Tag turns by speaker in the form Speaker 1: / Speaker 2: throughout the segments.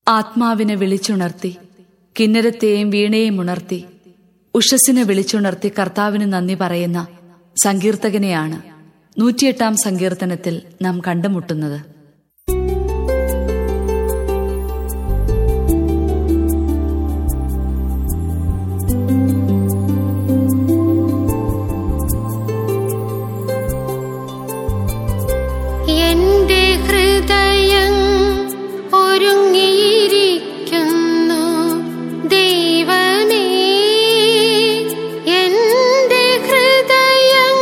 Speaker 1: ആത്മാവിനെ വിളിച്ചുണർത്തി കിന്നരത്തെയും വീണയെയും ഉണർത്തി ഉഷസ്സിനെ വിളിച്ചുണർത്തി കർത്താവിന് നന്ദി പറയുന്ന സങ്കീർത്തകനെയാണ് നൂറ്റിയെട്ടാം സങ്കീർത്തനത്തിൽ നാം കണ്ടുമുട്ടുന്നത്
Speaker 2: എന്റെ ഹൃദയം ഒരുങ്ങിയിരിക്കുന്നു ദൈവമേ എന്റെ ഹൃദയം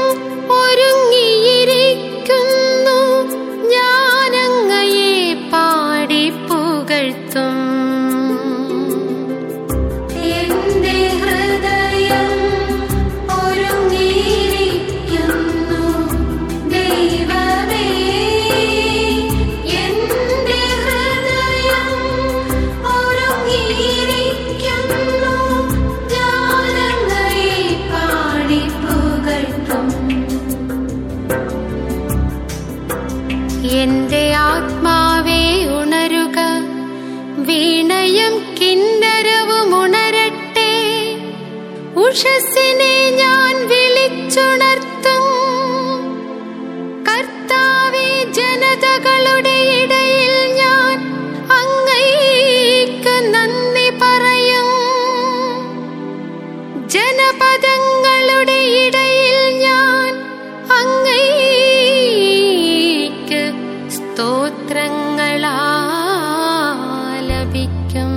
Speaker 2: ഒരുങ്ങിയിരിക്കുന്നു ഞാനങ്ങയെ പാടി പുകഴ്ത്തും എന്റെ ഹൃദയം ഒരുങ്ങിയിരിക്കുന്നു ദൈവമേ എന്റെ ഹൃദയം ഒരുങ്ങിയിരിക്കുന്നു ഞാനങ്ങയെ പാടി പുകഴ്ത്തും എന്റെ ആത്മാവേ ഉണരുക വീണയും കിന്നരവും ഉണരട്ടെ ഉഷസ്സിനെ ഞാൻ വിളിച്ചുണർത്തും കർത്താവെ ജനതകളുടെ ഇടയിൽ ഞാൻ അങ്ങയ്ക്ക് നന്ദി പറയും ജനപദങ്ങളുടെ ഇടയിൽ ഞാൻ അങ്ങയ്ക്ക് സ്തോത്രങ്ങളാലപിക്കും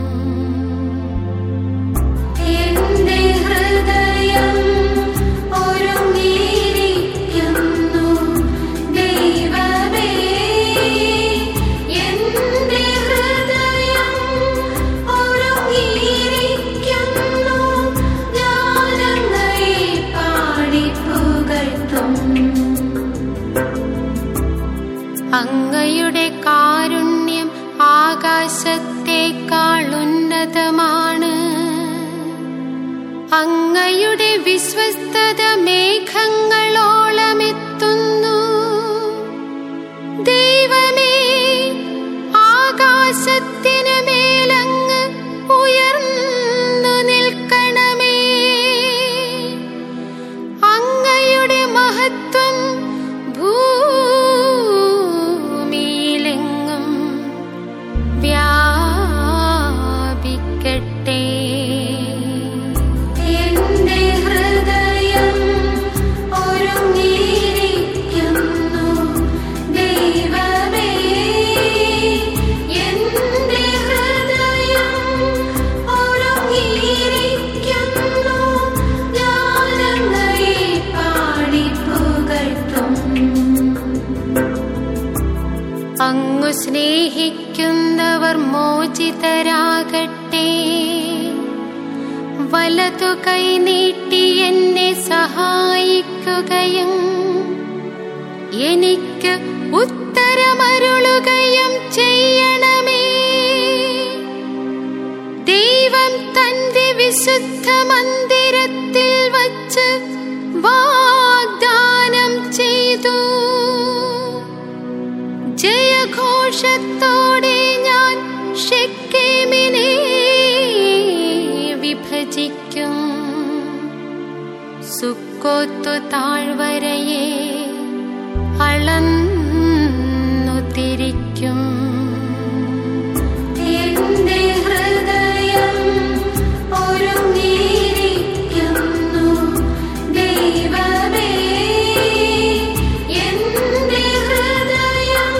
Speaker 2: എന്റെ ഹൃദയം ഒരുങ്ങിയിരിക്കുന്നു ദൈവമേ എന്റെ ഹൃദയം ഒരുങ്ങിയിരിക്കുന്നു ഞാനങ്ങയെ പാടി പുകഴ്ത്തും അങ്ങയുടെ കാരുണ്യം ആകാശത്തേക്കാൾ ഉന്നതമാണ് അങ്ങയുടെ വിശ്വസ്തത മേഘങ്ങളോളമെത്തുന്നു ദൈവമേ ആകാശത്തിനു മേലങ്ങ് ഉയർന്നു നിൽക്കണമേ അങ്ങയുടെ മഹത്വം ഭൂമിയിലെങ്ങും വ്യാപിക്കട്ടെ എന്റെ ഹൃദയം ഒരുങ്ങിയിരിക്കുന്നു ദൈവമേ എന്റെ ഹൃദയം ഒരുങ്ങിയിരിക്കുന്നു ഞാനങ്ങയെ പാടി പുകഴ്ത്തും അങ്ങു സ്നേഹിക്കുന്നവർ മോചിതരാകട്ടെ വലതു കൈ നീട്ടി എന്നെ സഹായിക്കുകയും എനിക്ക് ഉത്തരമരുളുകയും ചെയ്യണമേ ദൈവം തന്റെ വിശുദ്ധ മന്ദിരത്തിൽ വച്ച് വാഗ്ദാനം ചെയ്തു ജയഘോഷത്തോടെ ഞാൻ ഷെക്കേമിനെ വിഭജിക്കും സുക്കോത്തു താഴ്വരയെ അളന്നു തിരിക്കും എന്റെ ഹൃദയം ഒരുങ്ങിയിരിക്കുന്നു ദൈവമേ എന്റെ ഹൃദയം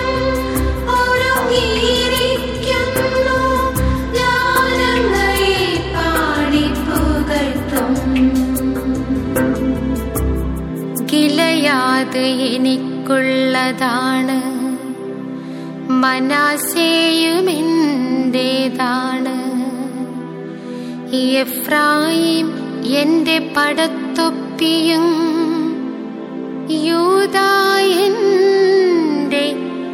Speaker 2: ഒരുങ്ങിയിരിക്കുന്നു ഞാനങ്ങയെ പാടി പുകഴ്ത്തും ഗിലയാത് എനിക്കുള്ളതാണ് മനാസേയുമെന്റേതാണ് എഫ്രായിം എന്റെ പടത്തൊപ്പിയും യൂദാ എന്റെ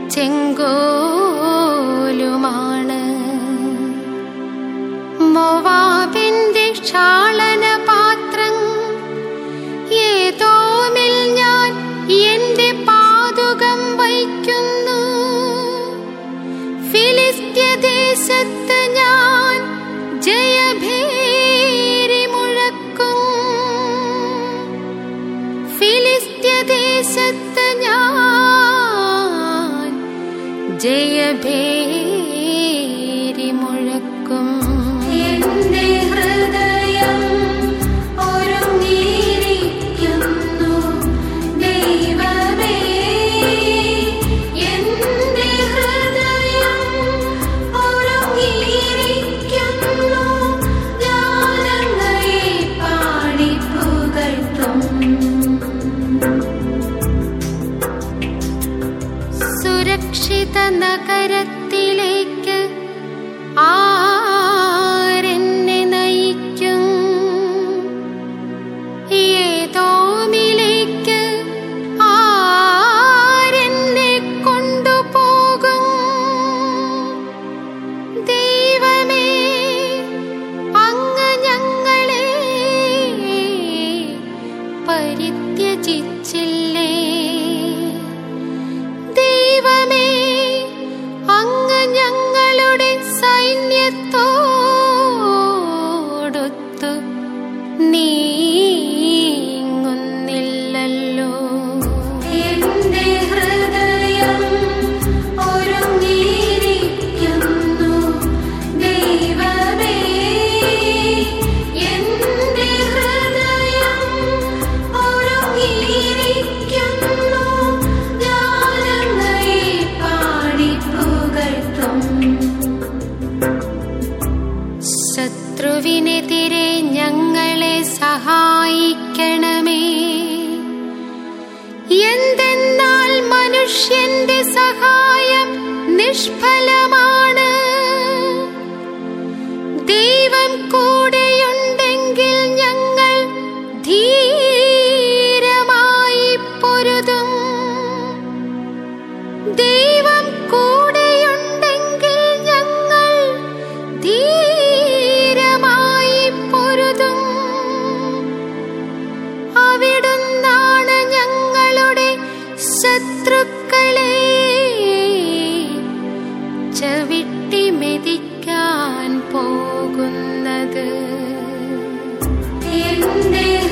Speaker 2: ചെങ്കോലുമാണ് മൊവാബിന്റെ ക്ഷാളന പാത്രം ഏതോമിൽ ഞാൻ എന്റെ പാതുകം വയ്ക്കുന്നു ഫിലി ഫിലിസ്ത്യദേശത്ത് ഞാൻ ജയഭേരി മുഴക്കും ഫിലിസ്ത്യദേശത്ത് ഞാൻ ജയഭേരി മുഴക്കും എന്റെ ഹൃദയം ഒരുങ്ങിയിരിക്കുന്നു ദൈവമേ എന്റെ ഹൃദയം ഒരുങ്ങിയിരിക്കുന്നു ഞാനങ്ങയെ പാടി പുകഴ്ത്തും സുരക്ഷിത നഗരത്തിലേക്ക് ആരെന്നെ നയിക്കും ഏതോമിലേക്ക് ആരെന്നെ കൊണ്ടുപോകും ദൈവമേ അങ്ങ് ഞങ്ങളെ പരിത്യജിച്ചില്ലേ ദൈവമേ അങ്ങ് ഞങ്ങളുടെ സൈന്യത്തോടൊത്തു നീങ്ങുന്നില്ലല്ലോ എന്റെ ഹൃദയം ഒരുങ്ങിയിരിക്കുന്നു ദൈവമേ എന്റെ ഹൃദയം ഒരുങ്ങിയിരിക്കുന്നു ഞാനങ്ങയെ പാടി പുകഴ്ത്തും ശത്രുവിനെതിരെ ഞങ്ങളെ സഹായിക്കണമേ എന്തെന്നാൽ മനുഷ്യന്റെ സഹായം നിഷ്ഫലമാണ് ദൈവം കൂടെയുണ്ടെങ്കിൽ ഞങ്ങൾ ധീരമായി പൊരുതും ദൈവം കൂടെയുണ്ടെങ്കിൽ ഞങ്ങൾ ധീരമായി പൊരുതും അവിടുന്നാണ് ഞങ്ങളുടെ ശത്രുക്കളെ ചവിട്ടി മെതിക്കാൻ പോകുന്നത് എന്റെ